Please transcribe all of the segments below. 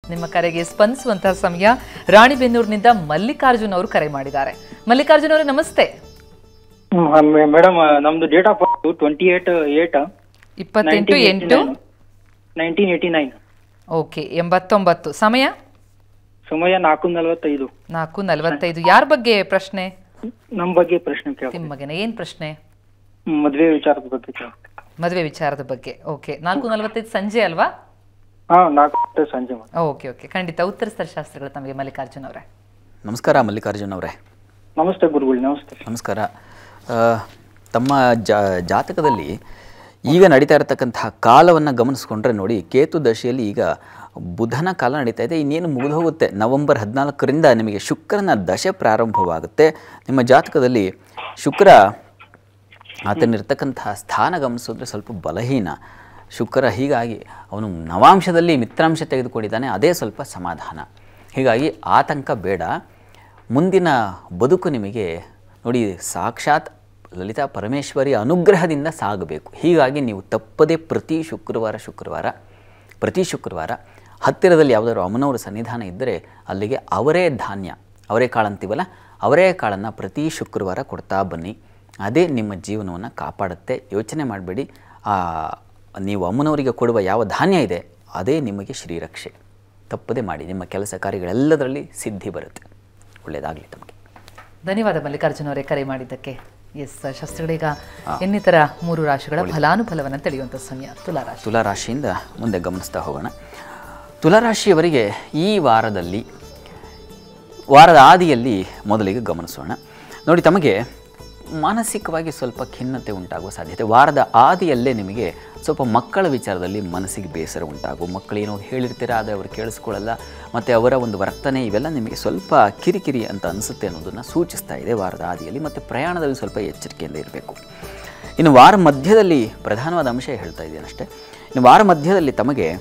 ನಿಮ್ಮ ಕರೆಗೆ ಸ್ಪಂದಿಸುವಂತಹ ಸಮಯ ರಾಣಿಬೆನ್ನೂರಿನಿಂದ ಮಲ್ಲಿಕಾರ್ಜುನ್ ಅವರು ಕರೆ ಮಾಡಿದ್ದಾರೆ ಮಲ್ಲಿಕಾರ್ಜುನ್ ಅವರೇ ನಮಸ್ತೆ ಮೇಡಮ್ ನಮ್ದು date of birth twenty eight eight ಇಪ್ಪತ್ತೆಂಟು ಎಂಟು ನೈನ್ಟೀನ್ ಏಯ್ಟಿ ನೈನ್ ಓಕೆ ಎಂಬತ್ತೊಂಬತ್ತು ಸಮಯ ಸಮಯ ನಾಲ್ಕು ನಲವತ್ತೈದು ನಾಲ್ಕು ನಲವತ್ತೈದು ಯಾರ ಬಗ್ಗೆ ಪ್ರಶ್ನೆ ನಮ್ಮ ಬಗ್ಗೆ ಪ್ರಶ್ನೆ ಕೇಳ ನಿಮ್ಮ ಬಗ್ಗೆನೇ ಏನ್ ಪ್ರಶ್ನೆ ಮದ್ವೆ ವಿಚಾರದ ಬಗ್ಗೆ ಕೇಳ ಮದುವೆ ವಿಚಾರದ ಬಗ್ಗೆ ಓಕೆ ನಾಲ್ಕು ನಲವತ್ತೈದು ಸಂಜೆ ಅಲ್ವಾ ಹಾ ನಾಲ್ಕು ಗಂಟೆ ಸಂಜೆ madam. ಓಕೆ ಓಕೆ ಖಂಡಿತ ಉತ್ತರಿಸ್ತಾರೆ ಶಾಸ್ತ್ರಿಗಳು ತಮಗೆ ಮಲ್ಲಿಕಾರ್ಜುನ್ ಅವರೇ ನಮಸ್ಕಾರ ಮಲ್ಲಿಕಾರ್ಜುನ್ ಅವರೇ ನಮಸ್ತೆ ಗುರುಗಳು ನಮಸ್ತೆ ನಮಸ್ಕಾರ ಆ, ತಮ್ಮ ಜಾ ಜಾತಕದಲ್ಲಿ ಈಗ ನಡೀತಾ ಇರತಕ್ಕಂತಹ ಕಾಲವನ್ನು ಗಮನಿಸ್ಕೊಂಡ್ರೆ ನೋಡಿ ಕೇತು ದಶೆಯಲ್ಲಿ ಈಗ ಬುಧನ ಕಾಲ ನಡೀತಾ ಇದೆ ಇನ್ನೇನು ಮುಗಿದು ಹೋಗುತ್ತೆ ನವೆಂಬರ್ ಹದಿನಾಲ್ಕರಿಂದ ನಿಮಗೆ ಶುಕ್ರನ ದಶೆ ಪ್ರಾರಂಭವಾಗುತ್ತೆ ನಿಮ್ಮ ಜಾತಕದಲ್ಲಿ ಶುಕ್ರ ಆತನಿರ್ತಕ್ಕಂತಹ ಸ್ಥಾನ ಗಮನಿಸಿದ್ರೆ ಸ್ವಲ್ಪ ಬಲಹೀನ ಶುಕ್ರ ಹೀಗಾಗಿ ಅವನು ನವಾಂಶದಲ್ಲಿ ಮಿತ್ರಾಂಶ ತೆಗೆದುಕೊಂಡಿದ್ದಾನೆ ಅದೇ ಸ್ವಲ್ಪ ಸಮಾಧಾನ ಹೀಗಾಗಿ ಆತಂಕ ಬೇಡ ಮುಂದಿನ ಬದುಕು ನಿಮಗೆ ನೋಡಿ ಸಾಕ್ಷಾತ್ ಲಲಿತಾ ಪರಮೇಶ್ವರಿ ಅನುಗ್ರಹದಿಂದ ಸಾಗಬೇಕು ಹೀಗಾಗಿ ನೀವು ತಪ್ಪದೇ ಪ್ರತಿ ಶುಕ್ರವಾರ ಶುಕ್ರವಾರ ಪ್ರತಿ ಶುಕ್ರವಾರ ಹತ್ತಿರದಲ್ಲಿ ಯಾವುದಾದ್ರು ಅಮ್ಮನವರ ಸನ್ನಿಧಾನ ಇದ್ದರೆ ಅಲ್ಲಿಗೆ ಅವರೇ ಧಾನ್ಯ ಅವರೇ ಕಾಳು ಅಂತೀವಲ್ಲ ಅವರೇ ಕಾಳನ್ನು ಪ್ರತಿ ಶುಕ್ರವಾರ ಕೊಡ್ತಾ ಬನ್ನಿ ಅದೇ ನಿಮ್ಮ ಜೀವನವನ್ನು ಕಾಪಾಡುತ್ತೆ ಯೋಚನೆ ಮಾಡಬೇಡಿ ನೀವು ಅಮ್ಮನವರಿಗೆ ಕೊಡುವ ಯಾವ ಧಾನ್ಯ ಇದೆ ಅದೇ ನಿಮಗೆ ಶ್ರೀರಕ್ಷೆ ತಪ್ಪದೇ ಮಾಡಿ ನಿಮ್ಮ ಕೆಲಸ ಕಾರ್ಯಗಳೆಲ್ಲದರಲ್ಲಿ ಸಿದ್ಧಿ ಬರುತ್ತೆ ಒಳ್ಳೆಯದಾಗಲಿ ತಮಗೆ ಧನ್ಯವಾದ ಮಲ್ಲಿಕಾರ್ಜುನ್ ಅವರೇ ಕರೆ ಮಾಡಿದ್ದಕ್ಕೆ ಎಸ್ ಶಾಸ್ತ್ರಿಗಳೀಗ ಇನ್ನಿತರ ಮೂರು ರಾಶಿಗಳ ಫಲಾನುಫಲವನ್ನು ತಿಳಿಯುವಂಥ ಸಮಯ ತುಲಾರಾಶಿ ತುಲಾರಾಶಿಯಿಂದ ಮುಂದೆ ಗಮನಿಸ್ತಾ ಹೋಗೋಣ ತುಲಾರಾಶಿಯವರಿಗೆ ಈ ವಾರದಲ್ಲಿ ವಾರದ ಆದಿಯಲ್ಲಿ ಮೊದಲಿಗೆ ಗಮನಿಸೋಣ ನೋಡಿ ತಮಗೆ ಮಾನಸಿಕವಾಗಿ ಸ್ವಲ್ಪ ಖಿನ್ನತೆ ಉಂಟಾಗುವ ಸಾಧ್ಯತೆ ವಾರದ ಆದಿಯಲ್ಲೇ ನಿಮಗೆ ಸ್ವಲ್ಪ ಮಕ್ಕಳ ವಿಚಾರದಲ್ಲಿ ಮನಸ್ಸಿಗೆ ಬೇಸರ ಉಂಟಾಗುವ ಮಕ್ಕಳೇನೋ ಹೇಳಿರ್ತೀರ ಆದರೆ ಅವರು ಕೇಳಿಸ್ಕೊಳ್ಳಲ್ಲ ಮತ್ತು ಅವರ ಒಂದು ವರ್ತನೆ ಇವೆಲ್ಲ ನಿಮಗೆ ಸ್ವಲ್ಪ ಕಿರಿಕಿರಿ ಅಂತ ಅನಿಸುತ್ತೆ ಅನ್ನೋದನ್ನು ಸೂಚಿಸ್ತಾ ಇದೆ ವಾರದ ಆದಿಯಲ್ಲಿ ಮತ್ತು ಪ್ರಯಾಣದಲ್ಲಿ ಸ್ವಲ್ಪ ಎಚ್ಚರಿಕೆಯಿಂದ ಇರಬೇಕು ಇನ್ನು ವಾರ ಮಧ್ಯದಲ್ಲಿ ಪ್ರಧಾನವಾದ ಅಂಶ ಹೇಳ್ತಾ ಇದ್ದೇನೆ ಅಷ್ಟೇ ಇನ್ನು ವಾರ ಮಧ್ಯದಲ್ಲಿ ತಮಗೆ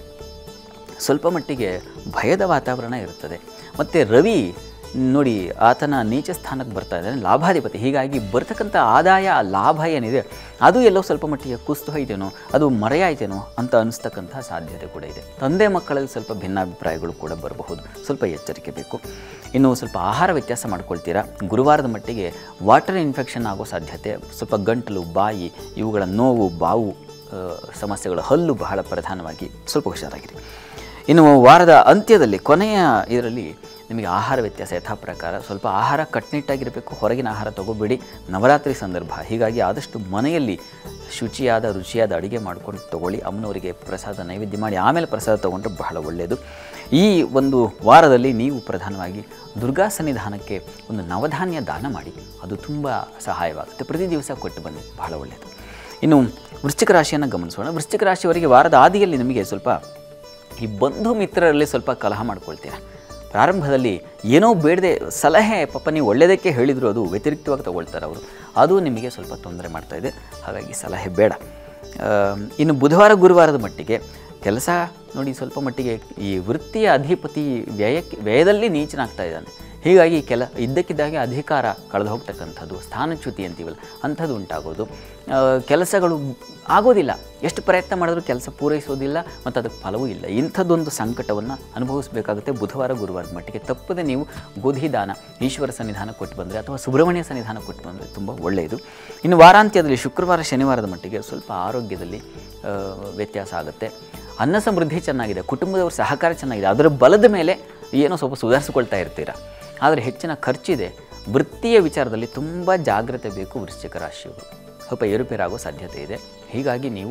ಸ್ವಲ್ಪ ಮಟ್ಟಿಗೆ ಭಯದ ವಾತಾವರಣ ಇರುತ್ತದೆ ಮತ್ತು ರವಿ ನೋಡಿ ಆತನ ನೀಚ ಸ್ಥಾನಕ್ಕೆ ಬರ್ತಾ ಇದ್ದಾನೆ ಲಾಭಾಧಿಪತಿ ಹೀಗಾಗಿ ಬರ್ತಕ್ಕಂಥ ಆದಾಯ ಲಾಭ ಏನಿದೆ ಅದು ಎಲ್ಲೋ ಸ್ವಲ್ಪ ಮಟ್ಟಿಗೆ ಕುಸ್ತು ಹೋಯ್ತೇನೋ ಅದು ಮರೆಯಾಯ್ತೇನೋ ಅಂತ ಅನಿಸ್ತಕ್ಕಂಥ ಸಾಧ್ಯತೆ ಕೂಡ ಇದೆ ತಂದೆ ಮಕ್ಕಳಲ್ಲಿ ಸ್ವಲ್ಪ ಭಿನ್ನಾಭಿಪ್ರಾಯಗಳು ಕೂಡ ಬರಬಹುದು ಸ್ವಲ್ಪ ಎಚ್ಚರಿಕೆ ಬೇಕು ಇನ್ನು ಸ್ವಲ್ಪ ಆಹಾರ ವ್ಯತ್ಯಾಸ ಮಾಡ್ಕೊಳ್ತೀರಾ ಗುರುವಾರದ ಮಟ್ಟಿಗೆ ವಾಟರ್ ಇನ್ಫೆಕ್ಷನ್ ಆಗೋ ಸಾಧ್ಯತೆ ಸ್ವಲ್ಪ ಗಂಟಲು ಬಾಯಿ ಇವುಗಳ ನೋವು ಬಾವು ಆ, ಸಮಸ್ಯೆಗಳು ಹಲ್ಲು ಬಹಳ ಪ್ರಧಾನವಾಗಿ ಸ್ವಲ್ಪ ಹುಷಾರಾಗಿರಿ ಇನ್ನು ವಾರದ ಅಂತ್ಯದಲ್ಲಿ ಕೊನೆಯ ಇದರಲ್ಲಿ ನಿಮಗೆ ಆಹಾರ ವ್ಯತ್ಯಾಸ ಯಥಾ ಪ್ರಕಾರ ಸ್ವಲ್ಪ ಆಹಾರ ಕಟ್ಟುನಿಟ್ಟಾಗಿರಬೇಕು ಹೊರಗಿನ ಆಹಾರ ತಗೋಬೇಡಿ ನವರಾತ್ರಿ ಸಂದರ್ಭ ಹೀಗಾಗಿ ಆದಷ್ಟು ಮನೆಯಲ್ಲಿ ಶುಚಿಯಾದ ರುಚಿಯಾದ ಅಡುಗೆ ಮಾಡ್ಕೊಂಡು ತಗೊಳ್ಳಿ ಅಮ್ಮನವರಿಗೆ ಪ್ರಸಾದ ನೈವೇದ್ಯ ಮಾಡಿ ಆಮೇಲೆ ಪ್ರಸಾದ ತೊಗೊಂಡ್ರೆ ಬಹಳ ಒಳ್ಳೆಯದು ಈ ಒಂದು ವಾರದಲ್ಲಿ ನೀವು ಪ್ರಧಾನವಾಗಿ ದುರ್ಗಾ ಸನ್ನಿಧಾನಕ್ಕೆ ಒಂದು ನವಧಾನ್ಯ ದಾನ ಮಾಡಿ ಅದು ತುಂಬ ಸಹಾಯವಾಗುತ್ತೆ ಪ್ರತಿ ದಿವಸ ಕೊಟ್ಟು ಬನ್ನಿ ಬಹಳ ಒಳ್ಳೆಯದು ಇನ್ನು ವೃಶ್ಚಿಕ ರಾಶಿಯನ್ನು ಗಮನಿಸೋಣ ವೃಶ್ಚಿಕ ರಾಶಿಯವರಿಗೆ ವಾರದ ಆದಿಯಲ್ಲಿ ನಿಮಗೆ ಸ್ವಲ್ಪ ಈ ಬಂಧು ಮಿತ್ರರಲ್ಲಿ ಸ್ವಲ್ಪ ಕಲಹ ಮಾಡ್ಕೊಳ್ತೀರಾ ಪ್ರಾರಂಭದಲ್ಲಿ ಏನೋ ಬೇಡದೆ ಸಲಹೆ ಪಾಪ ನೀವು ಒಳ್ಳೆಯದಕ್ಕೆ ಹೇಳಿದ್ರು ಅದು ವ್ಯತಿರಿಕ್ತವಾಗಿ ತಗೊಳ್ತಾರೆ ಅವರು ಅದು ನಿಮಗೆ ಸ್ವಲ್ಪ ತೊಂದರೆ ಮಾಡ್ತಾ ಇದೆ ಹಾಗಾಗಿ ಸಲಹೆ ಬೇಡ ಆ, ಇನ್ನು ಬುಧವಾರ ಗುರುವಾರದ ಮಟ್ಟಿಗೆ ಕೆಲಸ ನೋಡಿ ಸ್ವಲ್ಪ ಮಟ್ಟಿಗೆ ಈ ವೃತ್ತಿಯ ಅಧಿಪತಿ ವ್ಯಯಕ್ಕೆ ವ್ಯಯದಲ್ಲಿ ನೀಚನಾಗ್ತಾ ಇದ್ದಾನೆ ಹೀಗಾಗಿ ಕೆಲ ಇದ್ದಕ್ಕಿದ್ದಾಗೆ ಅಧಿಕಾರ ಕಳೆದು ಹೋಗ್ತಕ್ಕಂಥದ್ದು ಸ್ಥಾನಚ್ಯುತಿ ಅಂತೀವಲ್ಲ ಅಂಥದ್ದು ಉಂಟಾಗೋದು ಆ, ಕೆಲಸಗಳು ಆಗೋದಿಲ್ಲ ಎಷ್ಟು ಪ್ರಯತ್ನ ಮಾಡಿದ್ರೂ ಕೆಲಸ ಪೂರೈಸೋದಿಲ್ಲ ಮತ್ತು ಅದಕ್ಕೆ ಫಲವೂ ಇಲ್ಲ ಇಂಥದ್ದೊಂದು ಸಂಕಟವನ್ನು ಅನುಭವಿಸಬೇಕಾಗುತ್ತೆ ಬುಧವಾರ ಗುರುವಾರದ ಮಟ್ಟಿಗೆ ತಪ್ಪದೆ ನೀವು ಗೋಧಿ ದಾನ ಈಶ್ವರ ಸನ್ನಿಧಾನ ಕೊಟ್ಟು ಬಂದರೆ ಅಥವಾ ಸುಬ್ರಹ್ಮಣ್ಯ ಸನ್ನಿಧಾನ ಕೊಟ್ಟು ಬಂದರೆ ತುಂಬ ಒಳ್ಳೆಯದು ಇನ್ನು ವಾರಾಂತ್ಯದಲ್ಲಿ ಶುಕ್ರವಾರ ಶನಿವಾರದ ಮಟ್ಟಿಗೆ ಸ್ವಲ್ಪ ಆರೋಗ್ಯದಲ್ಲಿ ಆ, ವ್ಯತ್ಯಾಸ ಆಗುತ್ತೆ ಅನ್ನ ಸಮೃದ್ಧಿ ಚೆನ್ನಾಗಿದೆ ಕುಟುಂಬದವ್ರ ಸಹಕಾರ ಚೆನ್ನಾಗಿದೆ ಅದರ ಬಲದ ಮೇಲೆ ಏನೋ ಸ್ವಲ್ಪ ಸುಧಾರಿಸ್ಕೊಳ್ತಾ ಇರ್ತೀರ ಆದರೆ ಹೆಚ್ಚಿನ ಖರ್ಚಿದೆ ವೃತ್ತಿಯ ವಿಚಾರದಲ್ಲಿ ತುಂಬ ಜಾಗ್ರತೆ ಬೇಕು ವೃಶ್ಚಿಕ ರಾಶಿಯವರು ಸ್ವಲ್ಪ ಏರುಪೇರಾಗೋ ಸಾಧ್ಯತೆ ಇದೆ ಹೀಗಾಗಿ ನೀವು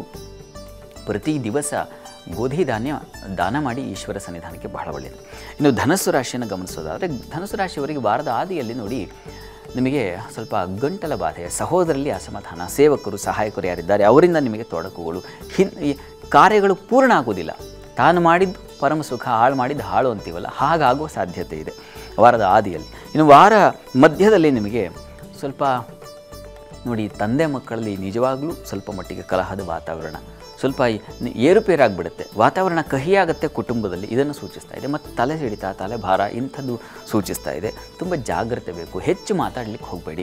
ಪ್ರತಿ ದಿವಸ ಗೋಧಿ ಧಾನ್ಯ ದಾನ ಮಾಡಿ ಈಶ್ವರ ಸನ್ನಿಧಾನಕ್ಕೆ ಬಹಳ ಒಳ್ಳೆಯದು ಇನ್ನು ಧನಸ್ಸು ರಾಶಿಯನ್ನು ಗಮನಿಸೋದಾದರೆ ಧನಸ್ಸು ರಾಶಿಯವರಿಗೆ ವಾರದ ಆದಿಯಲ್ಲಿ ನೋಡಿ ನಿಮಗೆ ಸ್ವಲ್ಪ ಗಂಟಲ ಬಾಧೆ ಸಹೋದರಲ್ಲಿ ಅಸಮಾಧಾನ ಸೇವಕರು ಸಹಾಯಕರು ಯಾರಿದ್ದಾರೆ ಅವರಿಂದ ನಿಮಗೆ ತೊಡಕುಗಳು ಹಿನ್ ಈ ಕಾರ್ಯಗಳು ಪೂರ್ಣ ಆಗೋದಿಲ್ಲ ತಾನು ಮಾಡಿದ್ದು ಪರಮ ಸುಖ ಹಾಳು ಮಾಡಿದ್ದು ಹಾಳು ಅಂತೀವಲ್ಲ ಹಾಗಾಗುವ ಸಾಧ್ಯತೆ ಇದೆ ವಾರದ ಆದಿಯಲ್ಲಿ ಇನ್ನು ವಾರ ಮಧ್ಯದಲ್ಲಿ ನಿಮಗೆ ಸ್ವಲ್ಪ ನೋಡಿ ತಂದೆ ಮಕ್ಕಳಲ್ಲಿ ನಿಜವಾಗ್ಲೂ ಸ್ವಲ್ಪ ಮಟ್ಟಿಗೆ ಕಲಹದ ವಾತಾವರಣ ಸ್ವಲ್ಪ ಈ- ನಿ- ಏರುಪೇರಾಗ್ಬಿಡುತ್ತೆ ವಾತಾವರಣ ಕಹಿಯಾಗುತ್ತೆ ಕುಟುಂಬದಲ್ಲಿ ಇದನ್ನು ಸೂಚಿಸ್ತಾ ಇದೆ ಮತ್ತು ತಲೆ ಸಿಡಿತ ತಲೆ ಭಾರ ಇಂಥದ್ದು ಸೂಚಿಸ್ತಾ ಇದೆ ತುಂಬ ಜಾಗ್ರತೆ ಬೇಕು ಹೆಚ್ಚು ಮಾತಾಡಲಿಕ್ಕೆ ಹೋಗಬೇಡಿ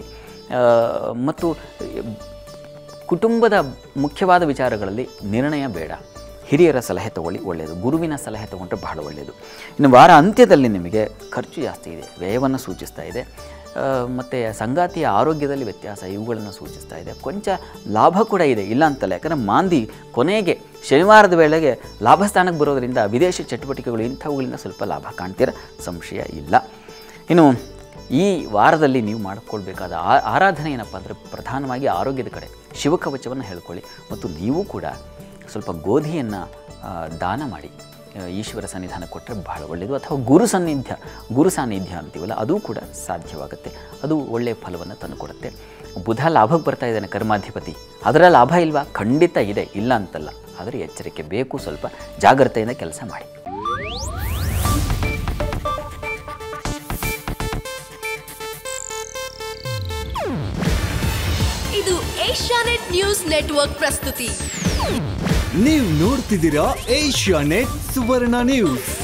ಮತ್ತು ಕುಟುಂಬದ ಮುಖ್ಯವಾದ ವಿಚಾರಗಳಲ್ಲಿ ನಿರ್ಣಯ ಬೇಡ ಹಿರಿಯರ ಸಲಹೆ ತಗೊಳ್ಳಿ ಒಳ್ಳೆಯದು ಗುರುವಿನ ಸಲಹೆ ತಗೊಂಡ್ರೆ ಬಹಳ ಒಳ್ಳೆಯದು ಇನ್ನು ವಾರ ಅಂತ್ಯದಲ್ಲಿ ನಿಮಗೆ ಖರ್ಚು ಜಾಸ್ತಿ ಇದೆ ವ್ಯಯವನ್ನು ಸೂಚಿಸ್ತಾ ಇದೆ ಮತ್ತು ಸಂಗಾತಿಯ ಆರೋಗ್ಯದಲ್ಲಿ ವ್ಯತ್ಯಾಸ ಇವುಗಳನ್ನು ಸೂಚಿಸ್ತಾ ಇದೆ ಕೊಂಚ ಲಾಭ ಕೂಡ ಇದೆ ಇಲ್ಲ ಅಂತಲ್ಲ ಯಾಕಂದರೆ ಮಾಂದಿ ಕೊನೆಗೆ ಶನಿವಾರದ ವೇಳೆಗೆ ಲಾಭ ಸ್ಥಾನಕ್ಕೆ ಬರೋದರಿಂದ ವಿದೇಶಿ ಚಟುವಟಿಕೆಗಳು ಇಂಥವುಗಳಿಂದ ಸ್ವಲ್ಪ ಲಾಭ ಕಾಣ್ತೀರ ಸಂಶಯ ಇಲ್ಲ ಇನ್ನು ಈ ವಾರದಲ್ಲಿ ನೀವು ಮಾಡಿಕೊಳ್ಬೇಕಾದ ಆ ಆರಾಧನೆ ಏನಪ್ಪ ಅಂದರೆ ಪ್ರಧಾನವಾಗಿ ಆರೋಗ್ಯದ ಕಡೆ ಶಿವಕವಚವನ್ನು ಹೇಳ್ಕೊಳ್ಳಿ ಮತ್ತು ನೀವು ಕೂಡ ಸ್ವಲ್ಪ ಗೋಧಿಯನ್ನು ದಾನ ಮಾಡಿ ಆ, ಈಶ್ವರ ಸನ್ನಿಧಾನ ಕೊಟ್ಟರೆ ಬಹಳ ಒಳ್ಳೆಯದು ಅಥವಾ ಗುರು ಸನ್ನಿಧ್ಯ ಗುರು ಸಾನ್ನಿಧ್ಯ ಅಂತೀವಲ್ಲ ಅದು ಕೂಡ ಸಾಧ್ಯವಾಗುತ್ತೆ ಅದು ಒಳ್ಳೆಯ ಫಲವನ್ನು ತಂದುಕೊಡುತ್ತೆ ಬುಧ ಲಾಭಕ್ಕೆ ಬರ್ತಾ ಇದ್ದಾನೆ ಕರ್ಮಾಧಿಪತಿ ಅದರ ಲಾಭ ಇಲ್ವಾ ಖಂಡಿತ ಇದೆ ಇಲ್ಲ ಅಂತಲ್ಲ ಆದರೆ ಎಚ್ಚರಿಕೆ ಬೇಕು ಸ್ವಲ್ಪ ಜಾಗ್ರತೆಯಿಂದ ಕೆಲಸ ಮಾಡಿ ಇದು ಏಷ್ಯಾನೆಟ್ ನ್ಯೂಸ್ ನೆಟ್ವರ್ಕ್ ಪ್ರಸ್ತುತಿ ನೀವು ನೋಡ್ತಿದ್ದೀರಾ ಏಷ್ಯಾ ನೆಟ್ ಸುವರ್ಣ ನ್ಯೂಸ್